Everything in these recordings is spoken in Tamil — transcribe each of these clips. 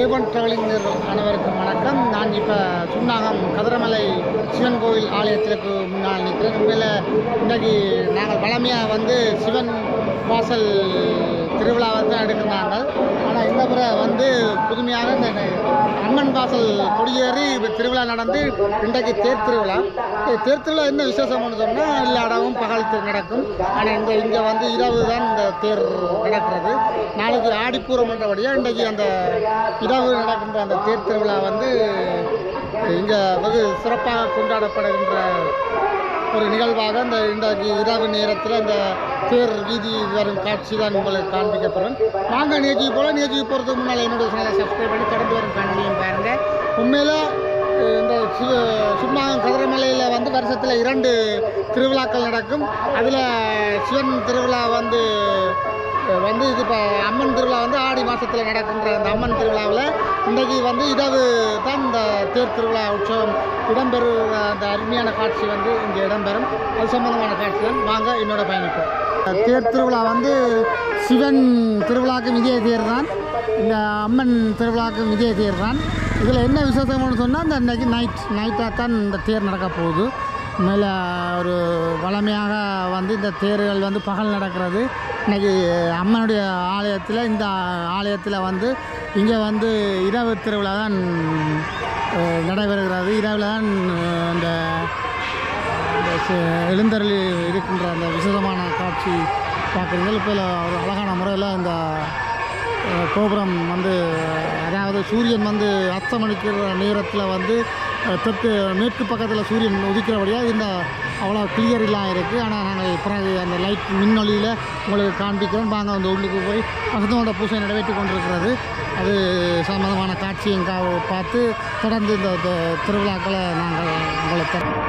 ஏவன் ட்ராவலிங் அனைவருக்கும் வணக்கம் நான் இப்போ சுன்னாகம் கதிரமலை சிவன் கோவில் ஆலயத்திற்கு முன்னால் நிற்கிறேன் உண்மையில் இன்றைக்கு நாங்கள் பழமையாக வந்து சிவன் வாசல் திருவிழாவை தான் எடுக்கிறாங்க ஆனால் இந்த முறை வந்து புதுமையாக இந்த அம்மன் வாசல் கொடியேறி இப்ப திருவிழா நடந்து இன்றைக்கு தேர் திருவிழா இந்த தேர் திருவிழா என்ன விசேஷம்னு சொன்னால் எல்லா இடமும் பகல் திரு நடக்கும் ஆனால் இந்த இங்கே வந்து இரவு தான் இந்த தேர் நடக்கிறது நாளைக்கு ஆடிப்பூரம் என்றபடியாக இன்றைக்கு அந்த இரவு நடக்கின்ற அந்த தேர் திருவிழா வந்து இங்கே வெகு சிறப்பாக கொண்டாடப்படுகின்ற ஒரு நிகழ்வாக இந்த இன்றைக்கு இரவு நேரத்தில் இந்த தேர் வீதி வரும் காட்சி தான் உங்களுக்கு காண்பிக்கப்படும் நாங்கள் நேஜி போல் நேஜி போகிறதுக்கு முன்னால் என்னோட சேனலை சப்ஸ்கிரைப் பண்ணி தொடர்ந்து வரும் காணொலியும் பாருங்கள் உண்மையில் இந்த சிவ சும்மாகம் கதிரமலையில் வந்து வருஷத்தில் இரண்டு திருவிழாக்கள் நடக்கும் அதில் சிவன் திருவிழா வந்து வந்து இது இப்போ அம்மன் திருவிழா வந்து ஆடி மாதத்தில் நடக்கின்ற அந்த அம்மன் திருவிழாவில் இன்றைக்கு வந்து இரவு தான் இந்த தேர் திருவிழா உற்சவம் இடம்பெறும் அந்த அருமையான காட்சி வந்து இங்கே இடம்பெறும் அது சம்பந்தமான காட்சி தான் வாங்க என்னோட பயணிப்போம் தேர் திருவிழா வந்து சிவன் திருவிழாக்கும் இதே தேர் தான் இந்த அம்மன் திருவிழாக்கும் இதே தேர் தான் இதில் என்ன விசேஷம்னு சொன்னால் இந்த இன்றைக்கி நைட் நைட்டாக தான் இந்த தேர் நடக்க போகுது மேலே ஒரு வளமையாக வந்து இந்த தேர்கள் வந்து பகல் நடக்கிறது இன்றைக்கி அம்மனுடைய ஆலயத்தில் இந்த ஆலயத்தில் வந்து இங்கே வந்து இரவு திருவிழா தான் அஹ், நடைபெறுகிறது இரவில் தான் அஹ், அந்த அந்த ச- எழுந்தருளி இருக்கின்ற அந்த விசேஷமான காட்சி பார்க்குறீங்க இப்போ ஒரு அழகான முறையில் இந்த அஹ், கோபுரம் வந்து அதாவது சூரியன் வந்து அஸ்தமணிக்கிற நேரத்தில் வந்து அஹ், தெற்கு மேற்கு பக்கத்தில் சூரியன் உதிக்கிறபடியாக இந்த அவ்வளோ கிளியர் இல்லாமல் இருக்குது ஆனால் நாங்கள் பிறகு அந்த லைட் மின்னொலியில் உங்களுக்கு காண்பிக்கிறோம் வாங்க அந்த உள்ளுக்கு போய் பக்கத்தோட பூசை நிறைவேற்றி கொண்டிருக்கிறது அது சம்பந்தமான காட்சி எங்கே பார்த்து தொடர்ந்து இந்த இந்த திருவிழாக்களை நாங்கள் உங்களுக்கு தரோம்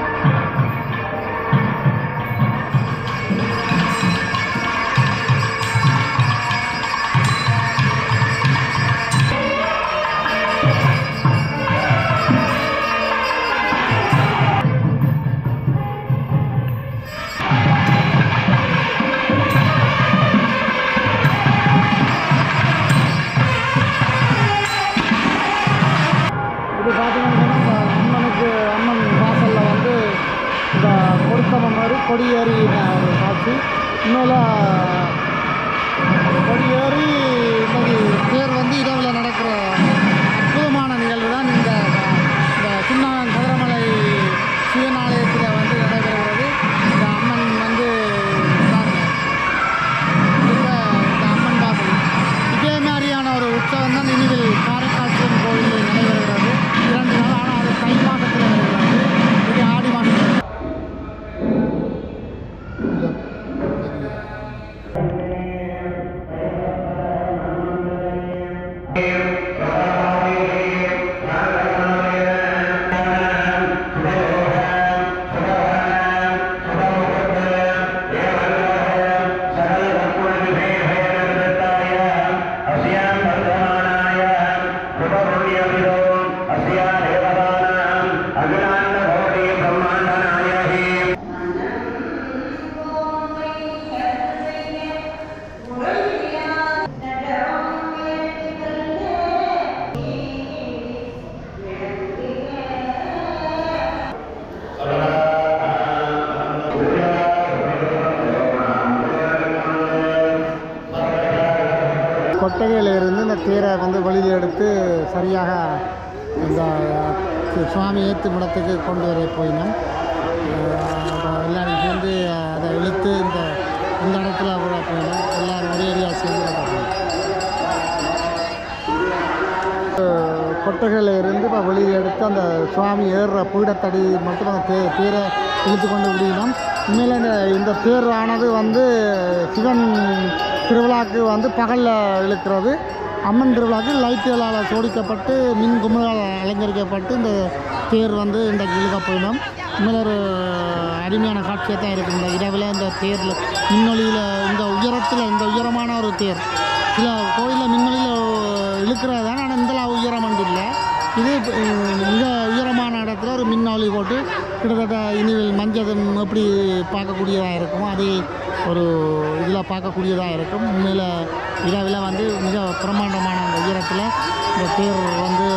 இது பார்த்தீங்கன்னா இந்த அம்மனுக்கு அம்மன் வாசலில் வந்து இந்த பொருத்தம மாதிரி கொடியேறி ஒரு காட்சி இன்னொரு கொடியேறி இன்னைக்கு தேர் வந்து இரவில் நடக்கிற அற்புதமான நிகழ்வு தான் இந்த இந்த சின்னாங்கன் கதிரமலை சிவன் ஆலயத்தில் வந்து நடைபெறுகிறது இந்த அம்மன் வந்து பாருங்க இந்த இந்த அம்மன் வாசல் இதே மாதிரியான ஒரு உற்சவம் தான் இனிவில் காரைக்கால் சிவன் கோவிலில் நடைபெறுகிறது இரண்டு நாள் ஆனால் அது தை மாதத்தில் நடைபெறுகிறது இது ஆடி மாதத்தில் கொட்டகையில் இருந்து இந்த தேரை வந்து வெளியில் எடுத்து சரியாக இந்த சுவாமி ஏத்து மடத்துக்கு கொண்டு வர போயினோம் அஹ் அப்ப எல்லாரும் சேர்ந்து அதை இழுத்து இந்த இந்த இடத்துல கூட போயினோம் எல்லாரும் ஒரே ஏரியா சேர்ந்து அதை போனோம். அஹ் கொட்டகையில் இருந்து இப்போ வெளியில் எடுத்து அந்த சுவாமி ஏறுற பீடத்தடி மட்டும் அந்த தே தேரை இழுத்து கொண்டு விடினோம் உண்மையில் இந்த இந்த தேர் ஆனது வந்து சிவன் திருவிழாக்கு வந்து பகலில் இழுக்கிறது அம்மன் திருவிழாக்கு லைட்டுகளால் சோடிக்கப்பட்டு மின் கும்பலால் அலங்கரிக்கப்பட்டு இந்த தேர் வந்து இன்றைக்கு இழுக்க போயினோம் உண்மையில் ஒரு அருமையான காட்சியாக தான் இருக்குது இந்த இரவில் இந்த தேரில் மின்னொலியில் இந்த உயரத்தில் இந்த உயரமான ஒரு தேர் சில கோயிலில் மின்னொலியில் இழுக்கிறது தான் ஆனால் இந்த உயரம் வந்து இல்லை இது அஹ், மிக உயரமான இடத்துல ஒரு மின்னொலி போட்டு கிட்டத்தட்ட இனிவில் மஞ்சள் எப்படி பார்க்கக்கூடியதாக இருக்குமோ அதே ஒரு இதில் பார்க்கக்கூடியதாக இருக்கும் உண்மையில் இரவில் வந்து மிக பிரம்மாண்டமான அந்த உயரத்தில் இந்த தேர் வந்து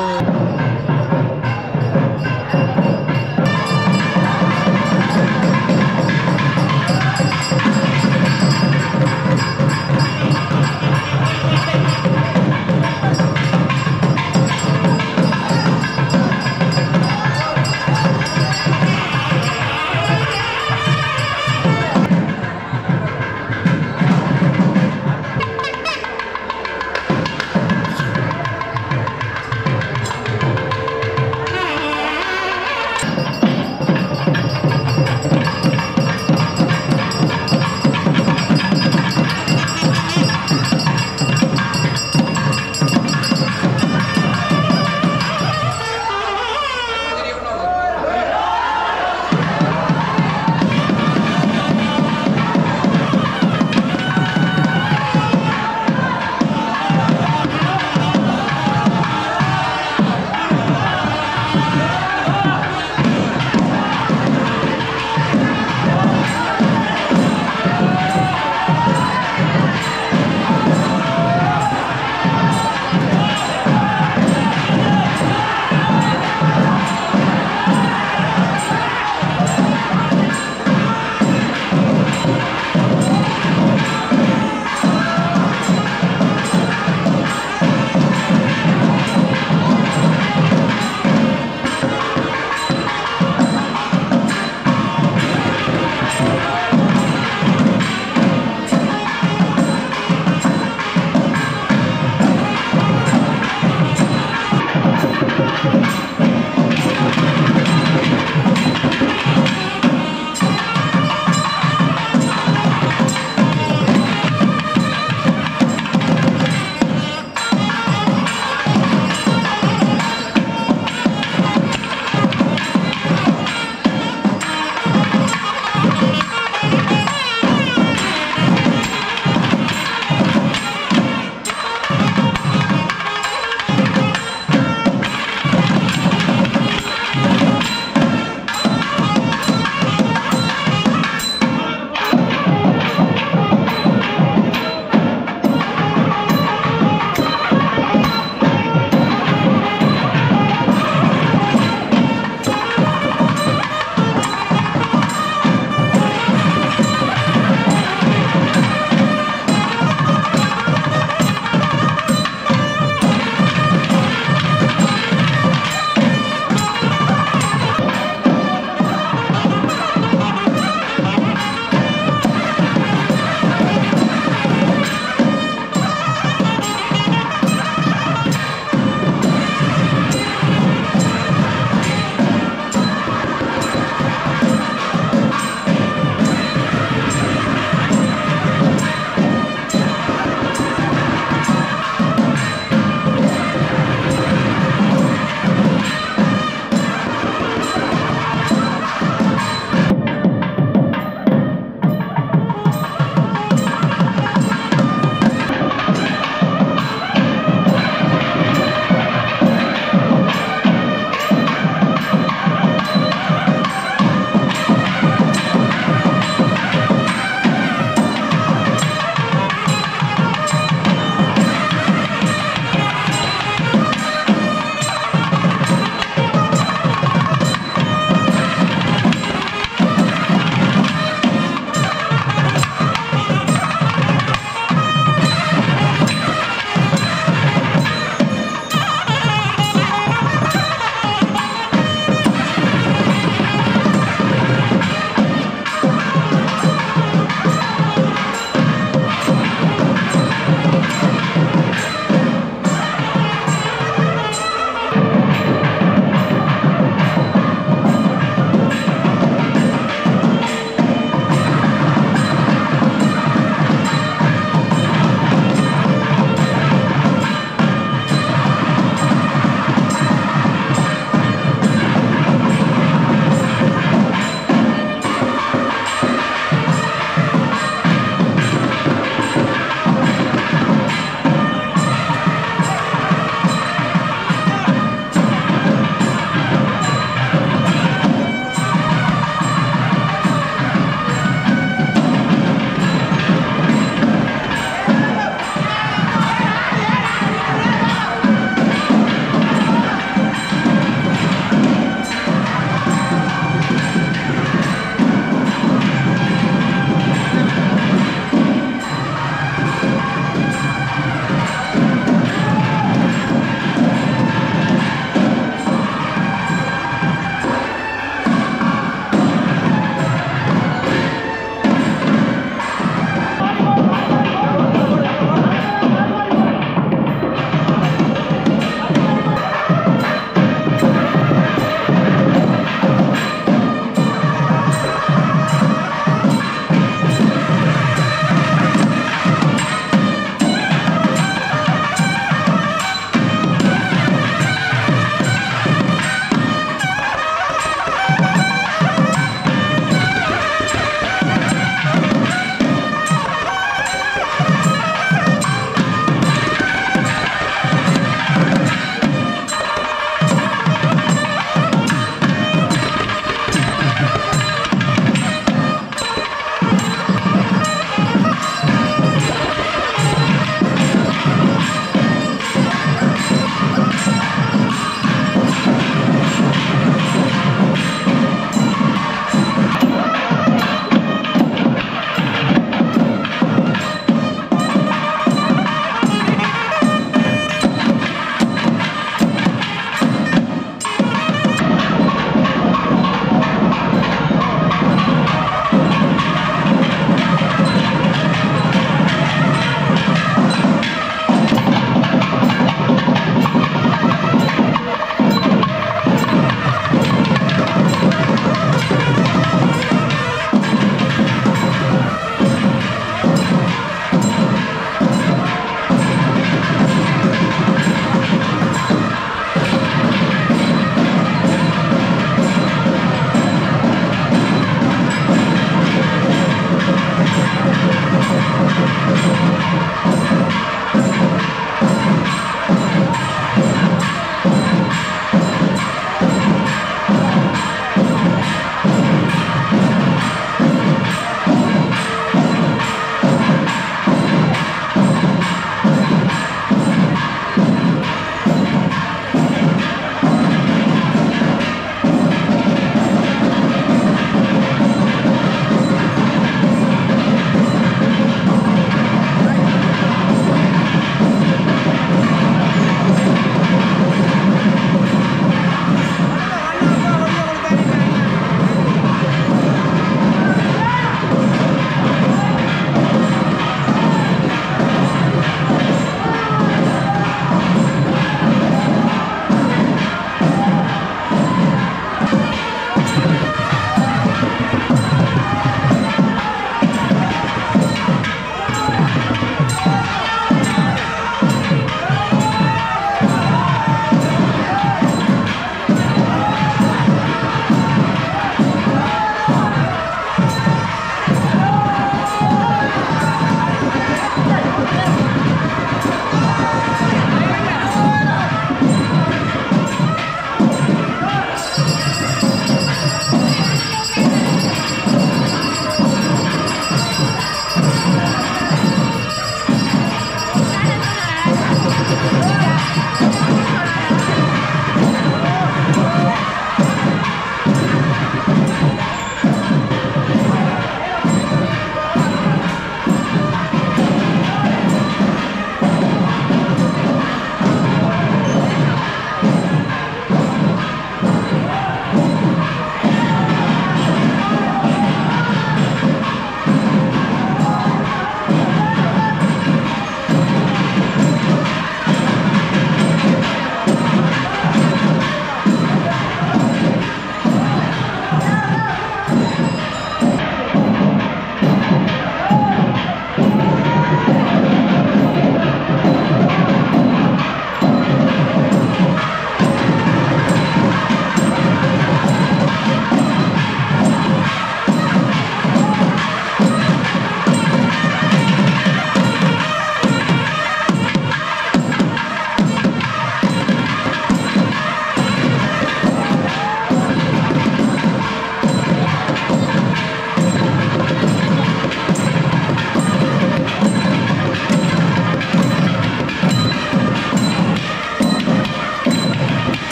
ஆ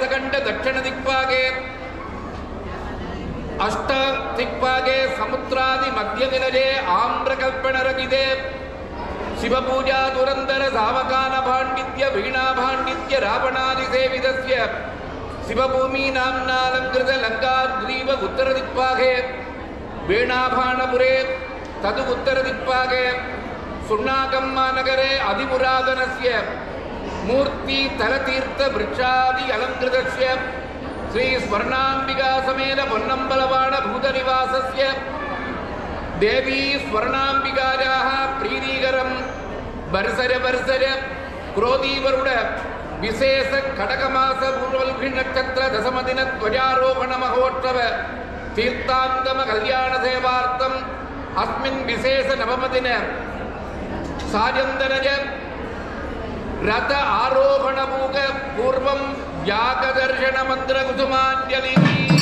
ಶ್ವೇತಖಂಡ ದಕ್ಷಿಣ ದಿಕ್ಪಾಗೆ ಅಷ್ಟ ದಿಕ್ಪಾಗೆ ಸಮುದ್ರಾದಿ ಮಧ್ಯವಿನಜೆ ಆಮ್ರಕಲ್ಪಣರಗಿದೆ ಶಿವಪೂಜಾ ದುರಂದರ ಸಾವಕಾನ ಪಾಂಡಿತ್ಯ ವೀಣಾ ಪಾಂಡಿತ್ಯ ರಾವಣಾದಿ ಸೇವಿತಸ್ಯ ಶಿವಭೂಮಿ ನಾಮ್ನಾಲಂಕೃತ ಲಂಕಾಗ್ರೀವ ಉತ್ತರ ದಿಕ್ಪಾಗೆ ವೀಣಾಭಾಣಪುರೆ ತದು ಉತ್ತರ ದಿಕ್ಪಾಗೆ ಸುಣ್ಣಾಕಮ್ಮ ನಗರೆ ಅಧಿಪುರಾತನಸ್ಯ ಮೂರ್ತಿ ತಲತೀರ್ಥ ವೃಕ್ಷಾದಿ ಅಲಂಕೃತಸ್ಯ ಶ್ರೀ ಸ್ವರ್ಣಾಂಬಿಕಾ ಸಮೇತ ಪೊನ್ನಂಬಲವಾಡ ಭೂತನಿವಾಸಸ್ಯ ದೇವಿ ಸ್ವರ್ಣಾಂಬಿಕಾಯಾः ಪ್ರೀತಿಕರಂ ಬರ್ಸರ ಬರ್ಸರ ಕ್ರೋಧೀವರುಡ ವಿಶೇಷ ಕಟಕಮಾಸ ಪೂರ್ವಲ್ಭಿ ನಕ್ಷತ್ರ ದಶಮದಿನ ಧ್ವಜಾರೋಹಣ ಮಹೋತ್ಸವ ತೀರ್ಥಾಂಗಮ ಕಲ್ಯಾಣ ಸೇವಾರ್ಥಂ ಅಸ್ಮಿನ್ ವಿಶೇಷ ನವಮದಿನ ಸಾಜಂದನಜ ರಥ ಆರೋಹಣ ಮೂಗ ಪೂರ್ವಂ ಯಾಗದರ್ಶನ ಮಂತ್ರ ಕುಸುಮಾಂಜಲಿ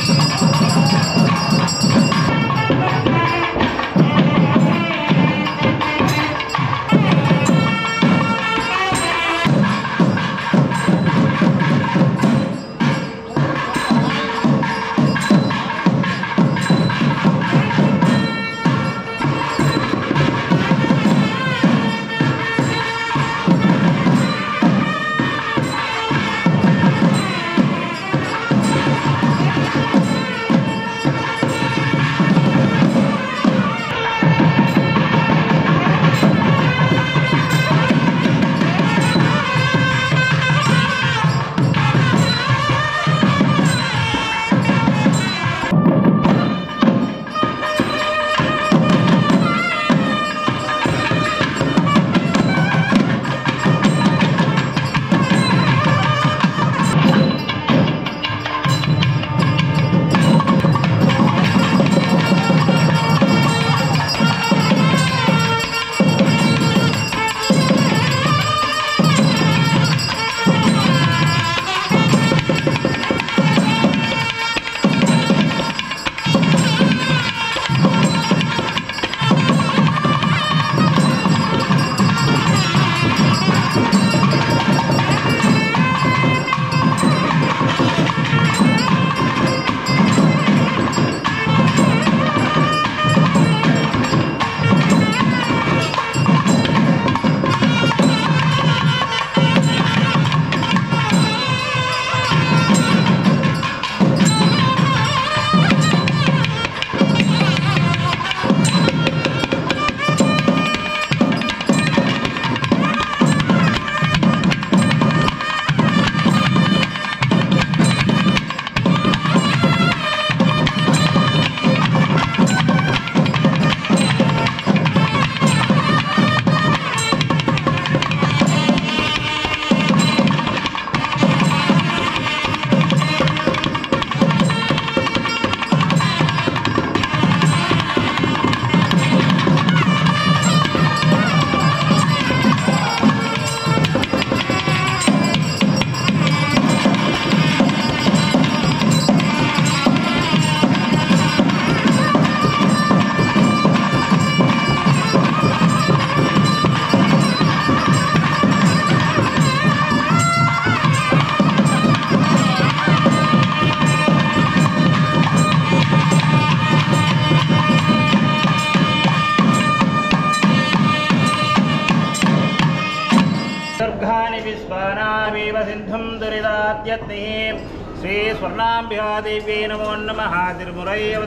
दुर्गानि विश्वानामेव सिन्धुं दुरिदाद्यत्ने श्रीस्वर्णाम्बिकादेव्यै नमो नमः तिरुमुरैव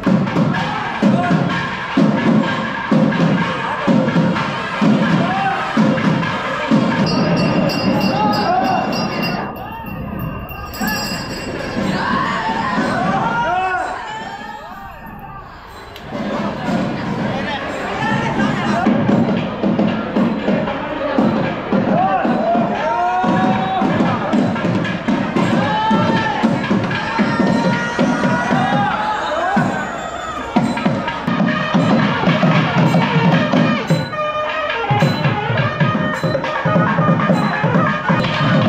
శ్రీ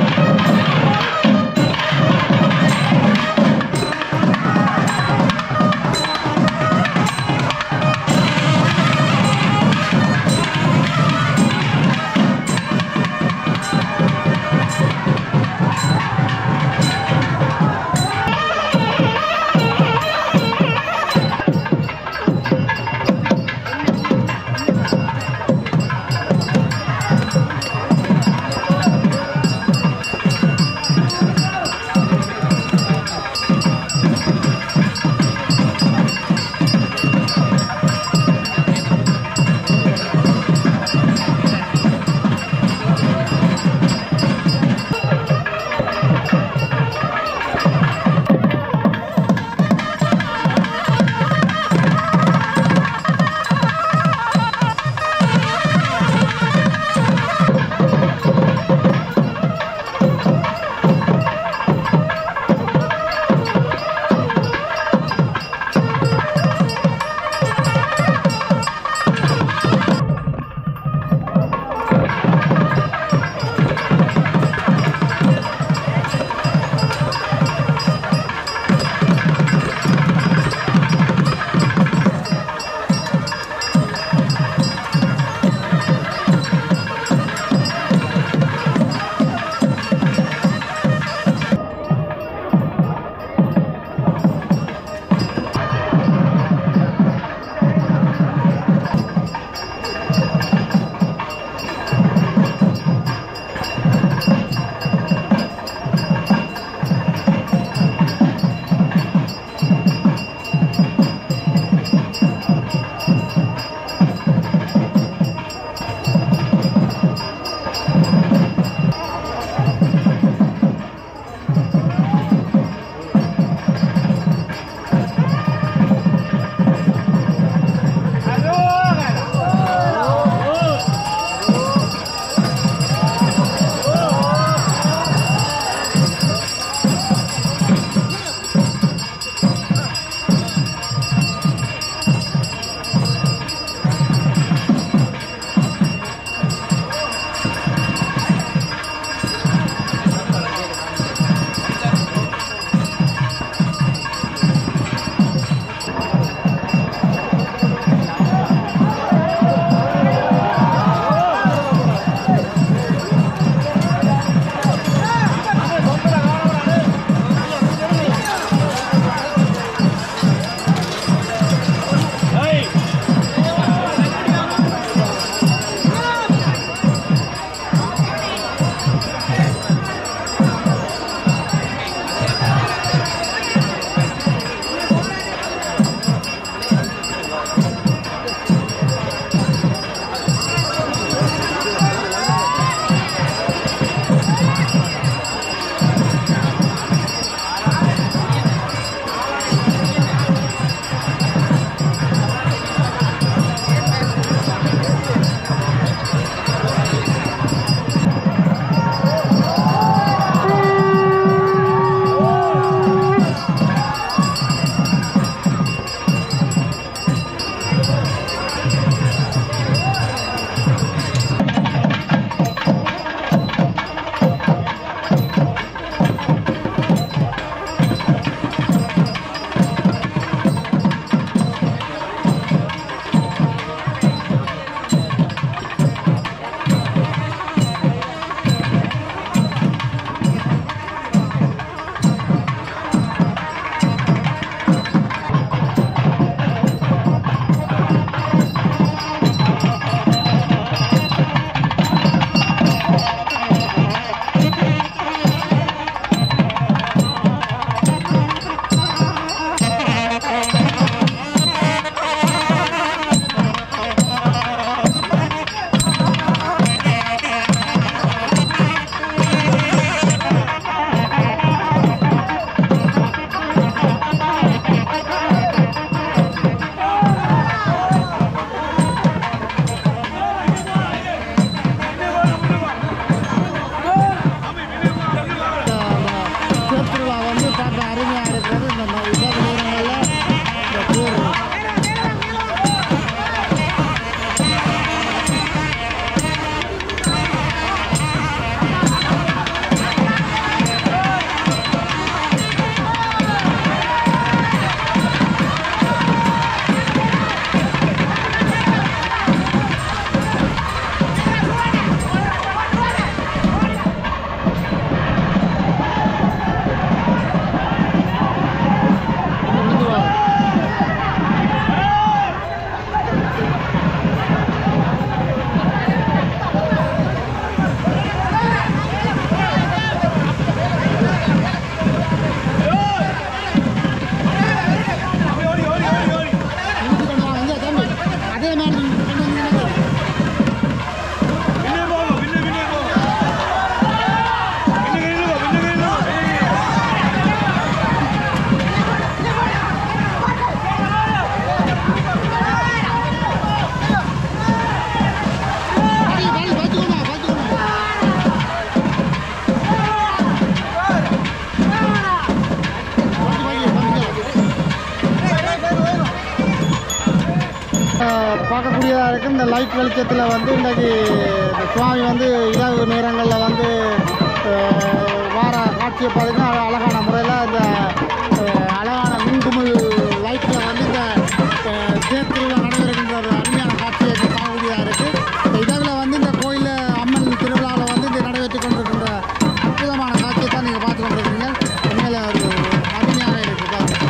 பார்க்கக்கூடியதாக இருக்குது இந்த லைட் வெளிச்சத்தில் வந்து இன்றைக்கு இந்த சுவாமி வந்து இரவு நேரங்களில் வந்து அஹ், வார காட்சியை பார்த்தீங்கன்னா அழ- அழகான முறையில் இந்த அஹ், அழகான மின்குமிழ் லைட்டில் வந்து இந்த அஹ், தேர் திருவிழா நடைபெறுகின்ற ஒரு அருமையான காட்சியை இங்கே பார்க்கக்கூடியதாக இருக்குது இந்த இடத்துல வந்து இந்த கோயில் அம்மன் திருவிழாவில் வந்து இங்கே நடைபெற்று கொண்டிருக்கின்ற அற்புதமான காட்சியை தான் நீங்கள் பார்த்து கொண்டிருக்கீங்க உண்மையில் ஒரு அருமையாக இருக்குது பாருங்க.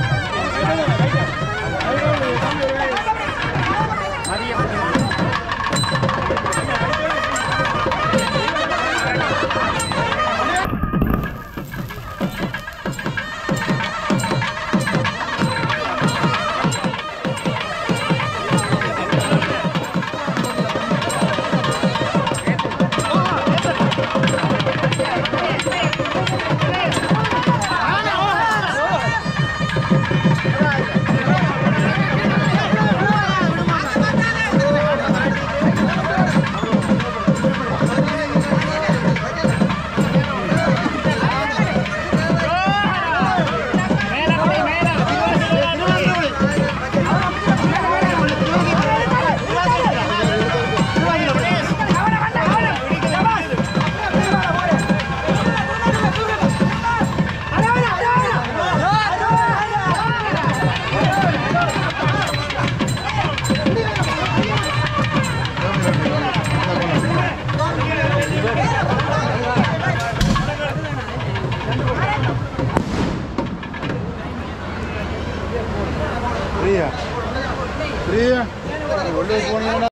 பிரியா பிரியா உள்ளே போனீங்கன்னா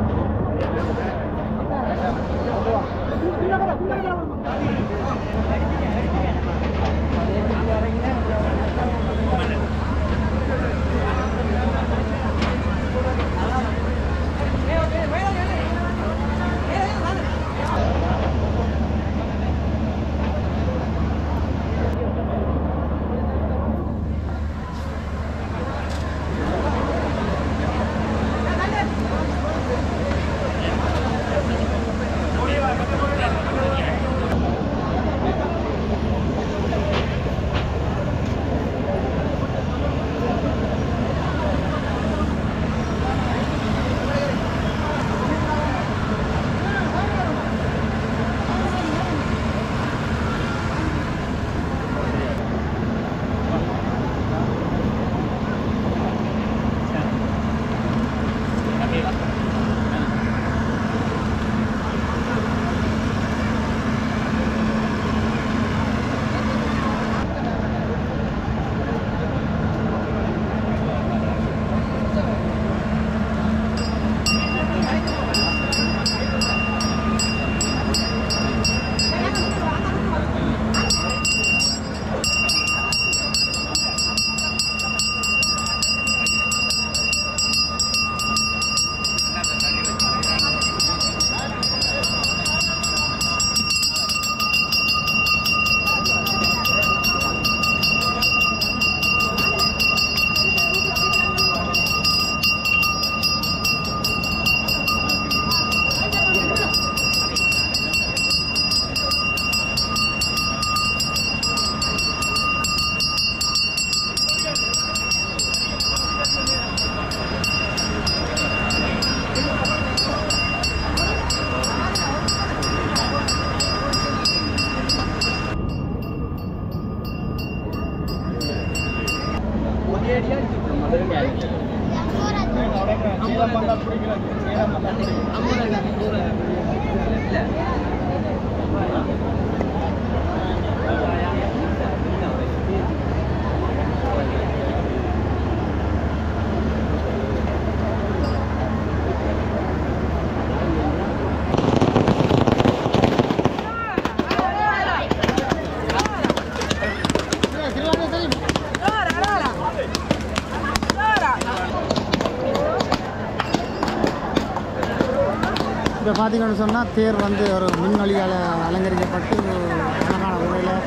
இப்போ பார்த்தீங்கன்னு சொன்னால் தேர் வந்து ஒரு மின்வழியால் அலங்கரிக்கப்பட்டு ஒரு அழகான முறையில்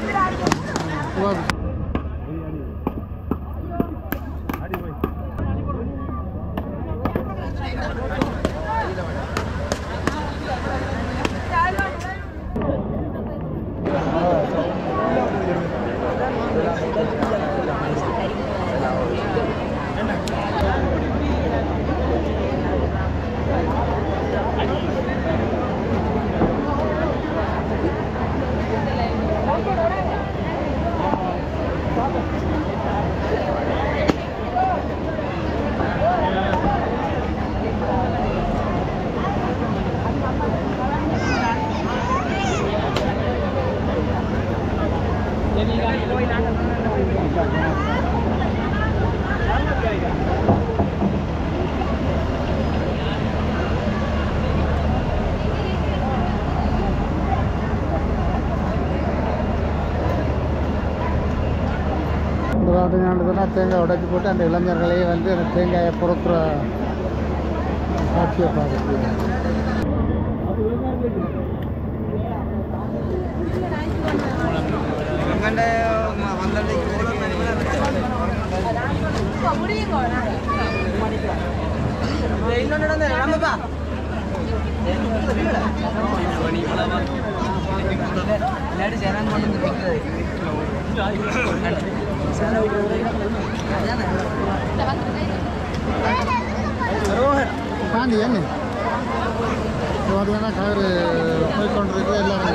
புகழ் பார்த்தீங்கன்னா தேங்காய் உடைச்சி போட்டு அந்த இளைஞர்களே வந்து அந்த தேங்காயை பொறுக்கிற காட்சியை பார்க்குறேன் தாண்டி என்ன இது பார்த்தீங்கன்னா கயிறு போய் கொண்டிருக்கு எல்லாரும்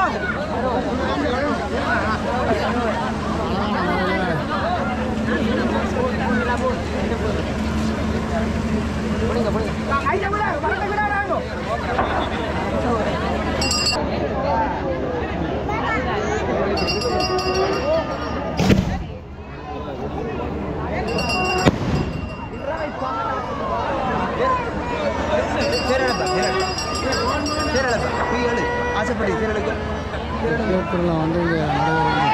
அழகான முறையில் ஆசைப்படி தேர்தலுக்கு தேர் திருவிழா வந்து இங்கே நடைபெறும்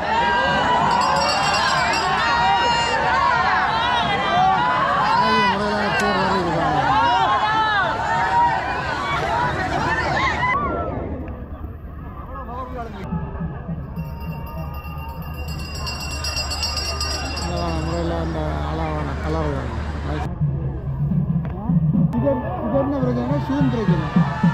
அழகிய முறையிலான தேர் வேறு இதுதான் அழகான முறையில் அந்த அழகான கலர்கள் இது இது என்ன பிரச்சனை சூன் பிரச்சனை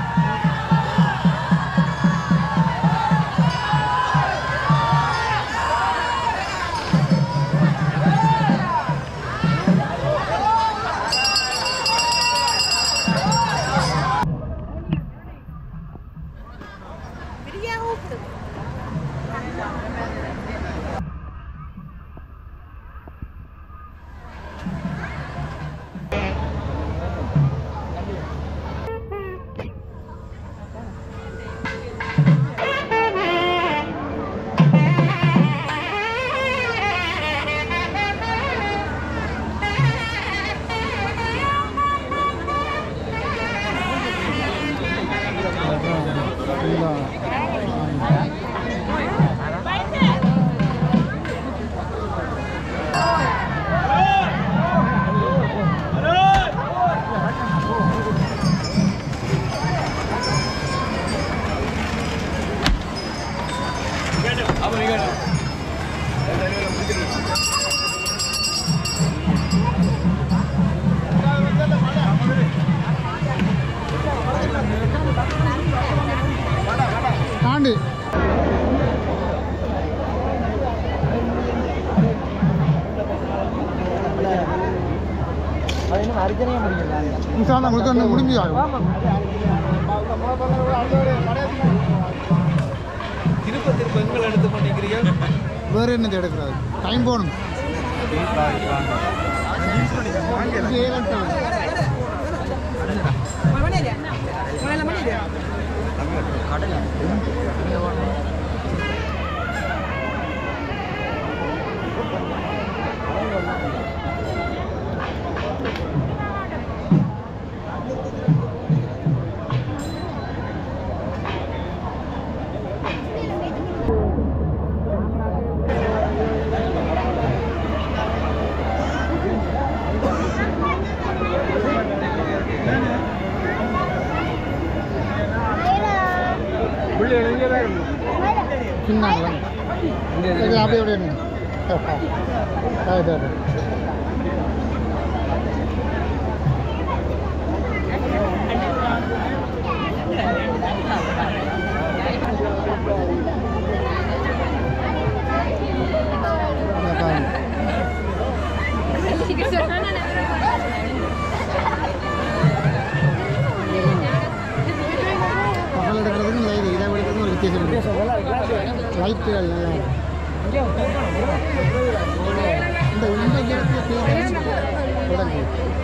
தாண்டி அது இன்னும் அர்ஜனையே முடியல இன்ஷால்லா உங்களுக்கு ஒன்று முடிஞ்சா திருப்ப திருப்ப எங்களை எடுத்து பண்ணிக்கிறீங்க வேறு என்னது எடுக்கிறாரு டைம் போகணும் இது ஏழு time. பின்னாங்களா சரி அப்படியே அப்படியே நின்னு. சரி, சரி. இதை பாருங்க. பகல் எடுக்கிறதுக்கும் லைட் இதை எடுக்கிறதுக்கும் ஒரு வித்தியாசம் இருக்கு லைட்டுகள் நல்லா இருக்கு. இந்த இந்த இடத்துல தேர்தல் தொடங்கு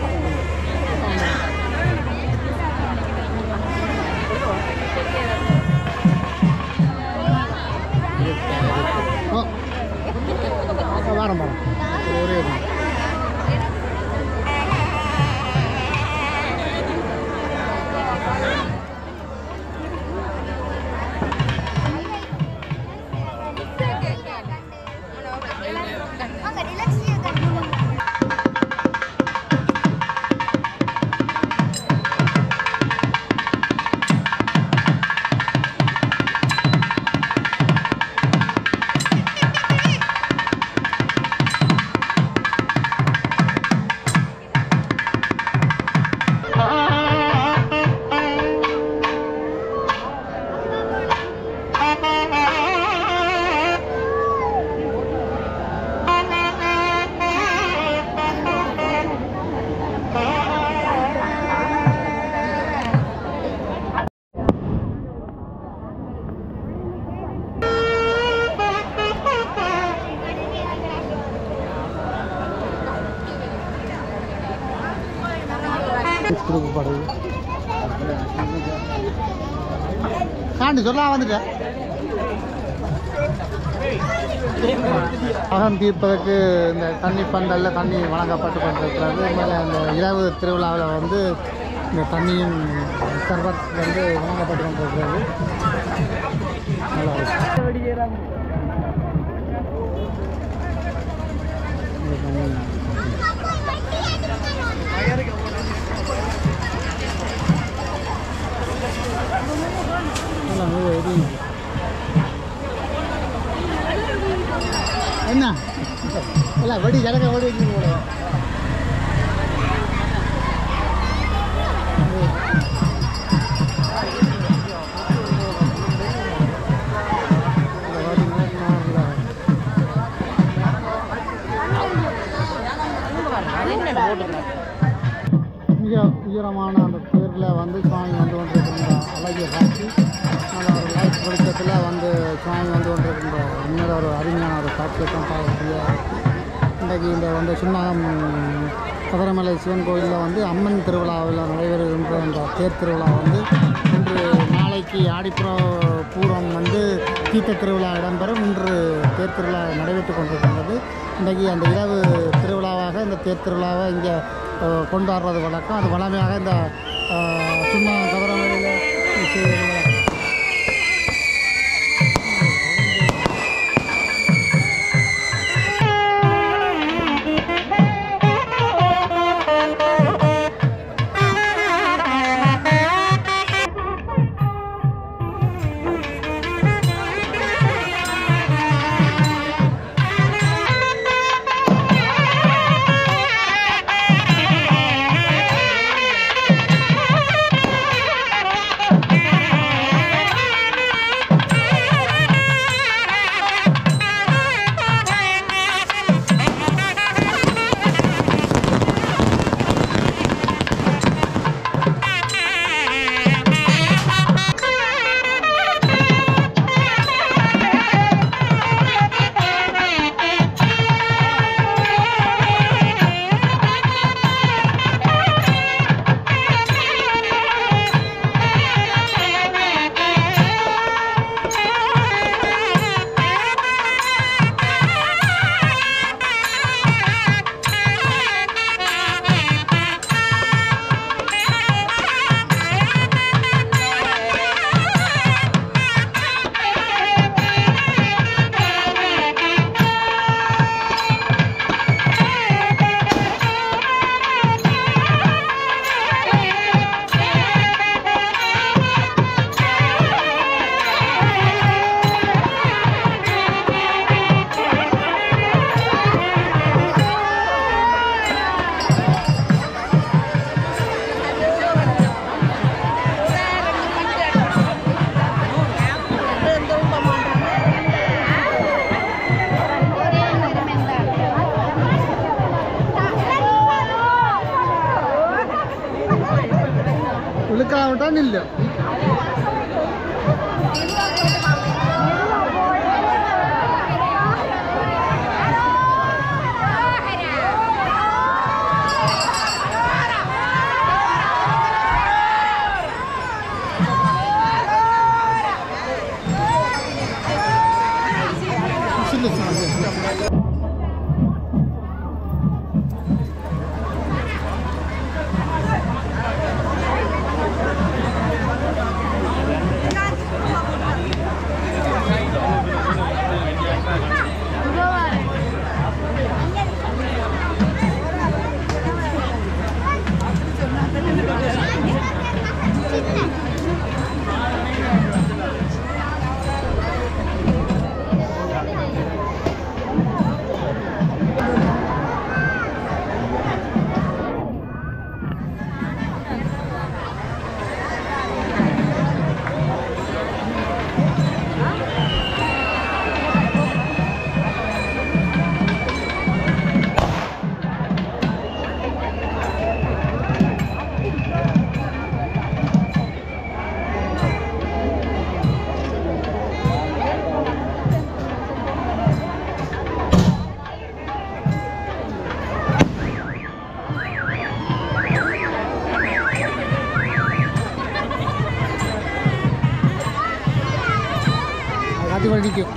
ஓ வாரம் வாரம் ஒரே ஒரு Ang galing திருப்புப்படை காண்டு சொல்ல வந்துட்டேன் அகம் தீர்ப்பதற்கு இந்த தண்ணி பந்தலில் தண்ணி வழங்கப்பட்டு கொண்டிருக்கிறது மேலே அந்த இரவு திருவிழாவில் வந்து இந்த தண்ணியும் சர்பத் வந்து வழங்கப்பட்டு கொண்டிருக்கிறது நல்லா இருக்கு. இந்த தண்ணி நல்லா மெதுவா எரியுது. என்ன இல்லை வெடி ஜனக வெடி வச்சு போட மிக உயரமான அந்த பேரில் வந்து சுவாமி வந்து கொண்டிருக்கின்ற அழகிய காட்சி நல்ல ஒரு லைட் வெளிச்சத்தில் வந்து சுவாமி வந்து கொண்டிருக்கின்ற இன்னொரு ஒரு அருமையான ஒரு காட்சியை தான் பார்க்கக்கூடியதாக இருக்குது இன்றைக்கு இந்த வந்து சுண்ணாகம் கதிரமலை சிவன் கோயிலில் வந்து அம்மன் திருவிழாவில் நடைபெறுகின்ற அந்த தேர் திருவிழா வந்து இன்று நாளைக்கு ஆடிப்புற பூரம் வந்து தீர்த்த திருவிழா இடம்பெறும் இன்று தேர் திருவிழா நடைபெற்று கொண்டிருக்கின்றது இன்றைக்கு அந்த இரவு திருவிழாவாக இந்த தேர் திருவிழாவை இங்கே அஹ், கொண்டாடுறது வழக்கம் அது வளமையாக இந்த அஹ், சும்மா கதிரமலையில் செய்வது வழக்கம். இழுக்காவிட்டா நில்லு சில்லு சில்லு பிடிக்கும்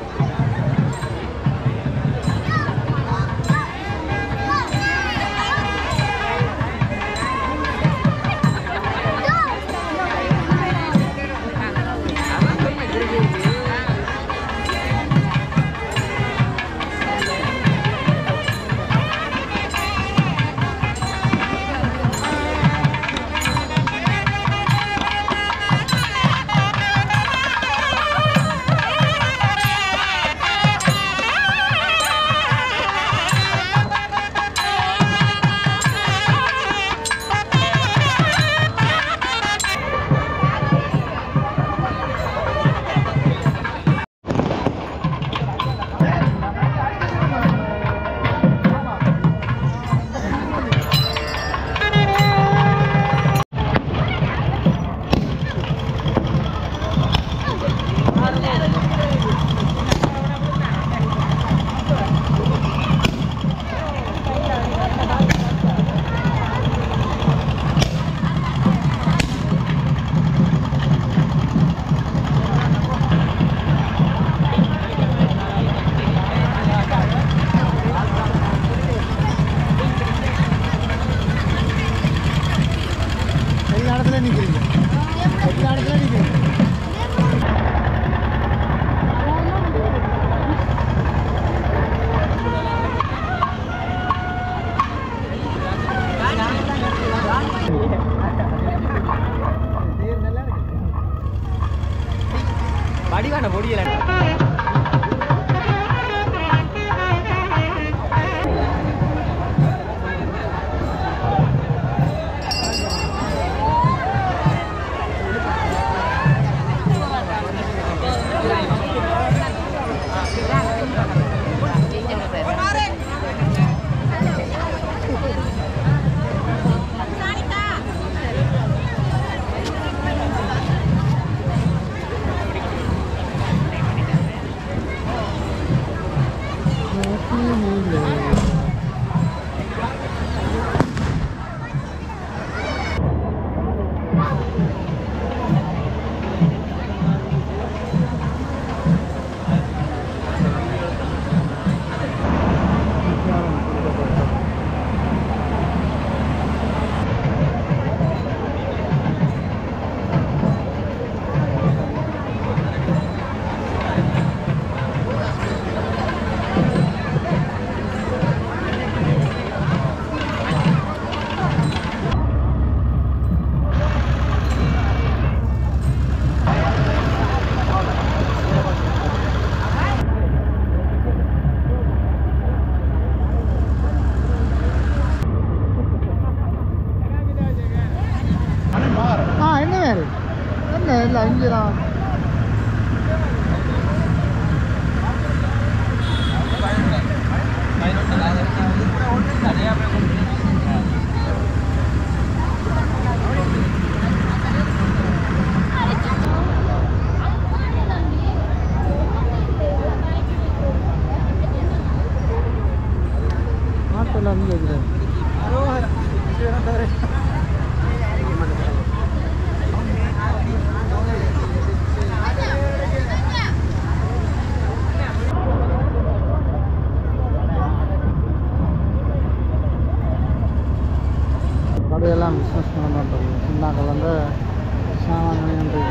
எல்லா இடத்துல நிற்கிறீங்க எல்லா இடத்துல நிற்கிறீங்க வடிவான முடியல ஆ என்ன வேறு என்ன இல்லை இங்கே தான் நாட்டில் இருந்து இருக்கிறேன் கடையெல்லாம் பிஸ்னஸ் பண்ண பண்ணுறது சின்னாக்கள் வந்து சாமான் பண்ணிட்டு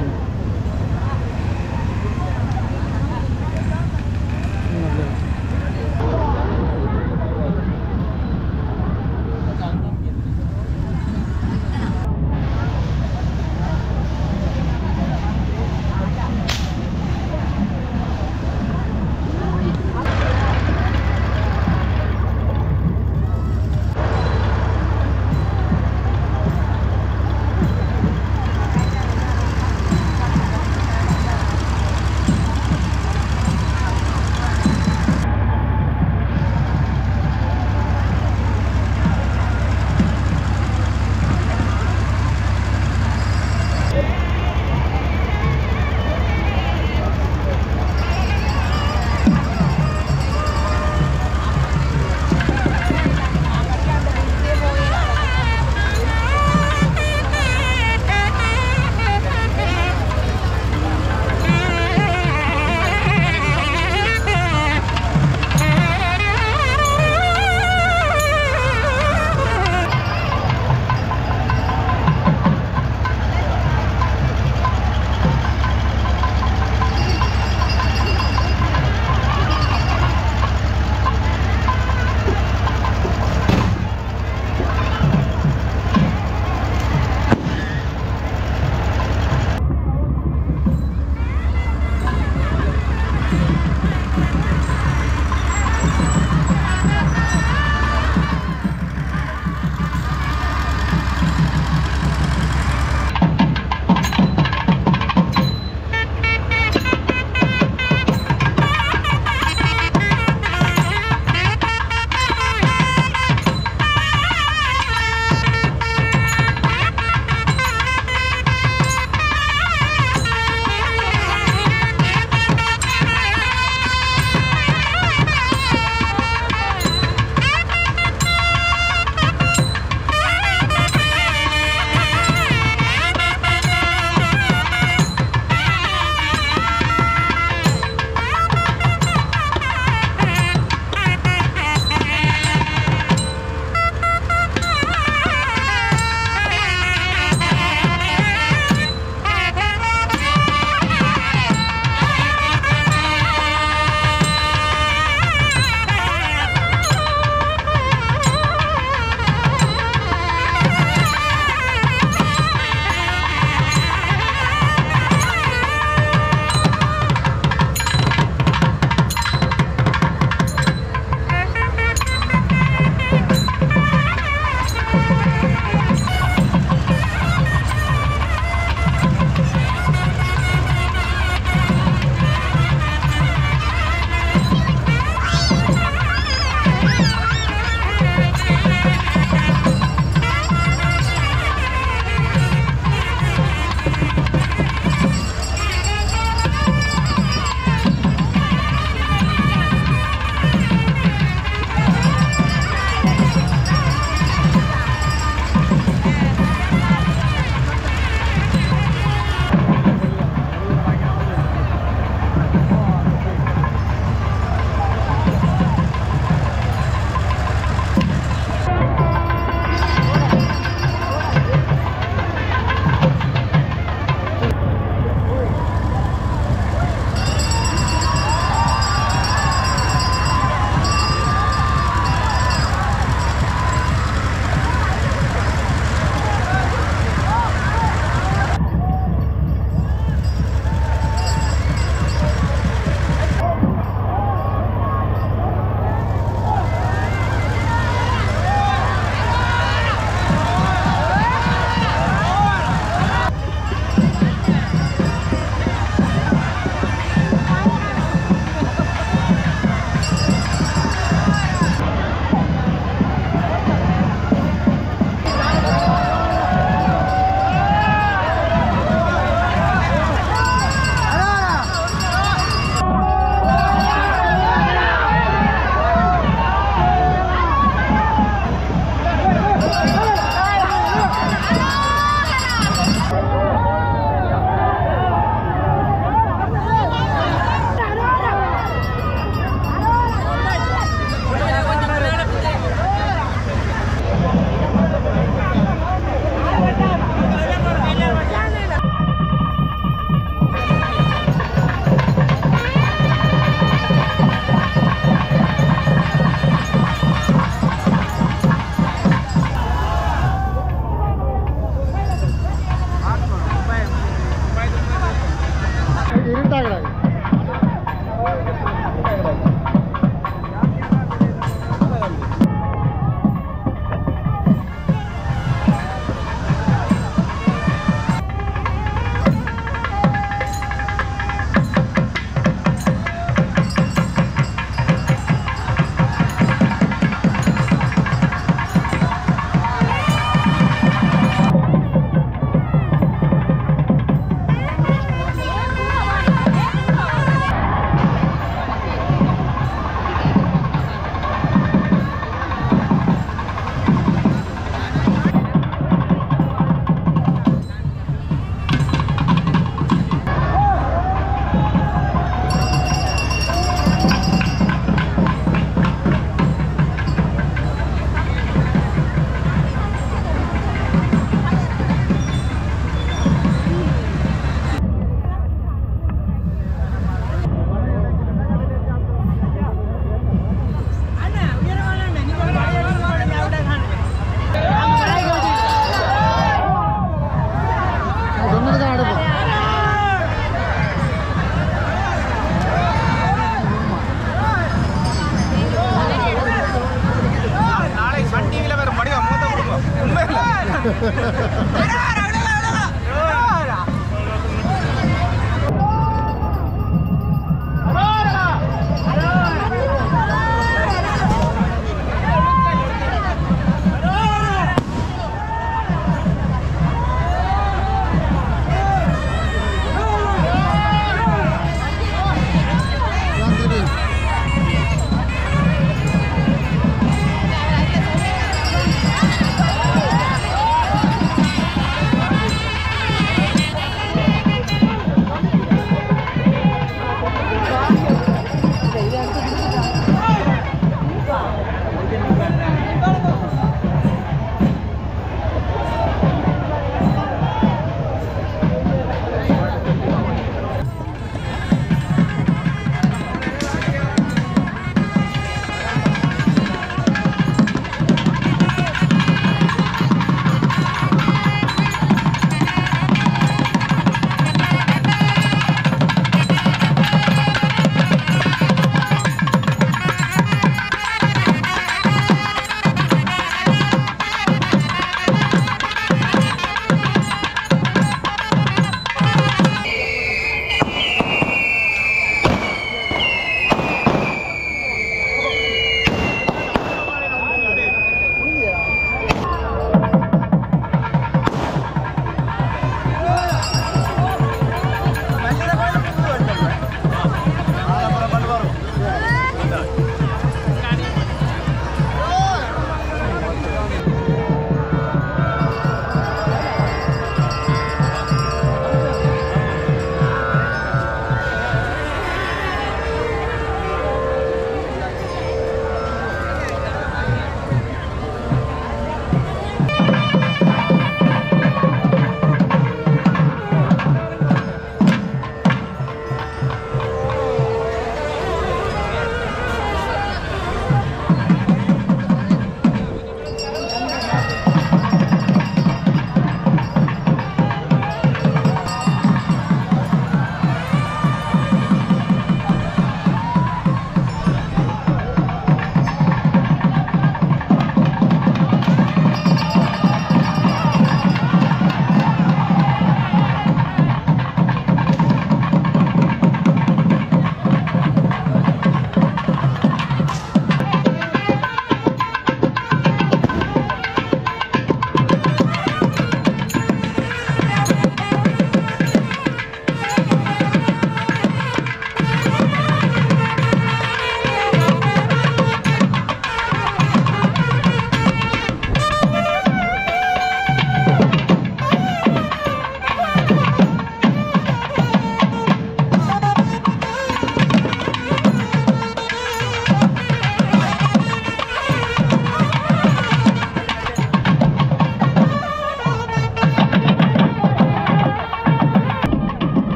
இதான் திருப்பி.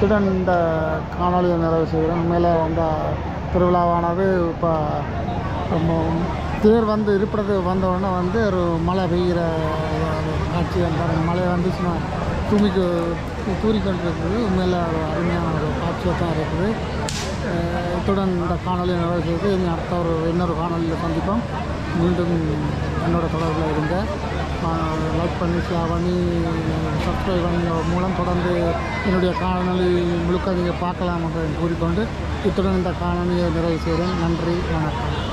இத்துடன் இந்த காணொலியை நிறைவு செய்கிறேன் உண்மையில் இந்த திருவிழாவானது இப்போ ரொம்ப தேர் வந்து இருப்பிடத்து வந்த உடனே வந்து ஒரு மழை பெய்கிற காட்சி அந்த மழை வந்துச்சுன்னா தூமிக்கு தூரிக்கொண்டு இருக்குது உண்மையில் ஒரு அருமையான ஒரு காட்சியாக தான் இருக்குது அஹ் இத்துடன் இந்த காணொலியை நிறைவு செய்து இனி அடுத்த ஒரு இன்னொரு காணொலியில் சந்திப்போம் மீண்டும் என்னோட தொடர்பில் இருங்க லைக் பண்ணி ஷேர் பண்ணி சப்ஸ்கிரைப் பண்ணி மூலம் தொடர்ந்து என்னுடைய காணொலி முழுக்க நீங்கள் பார்க்கலாம் என்று கூறிக்கொண்டு இத்துடன் இந்த காணொலியை நிறைவு செய்கிறேன் நன்றி வணக்கம்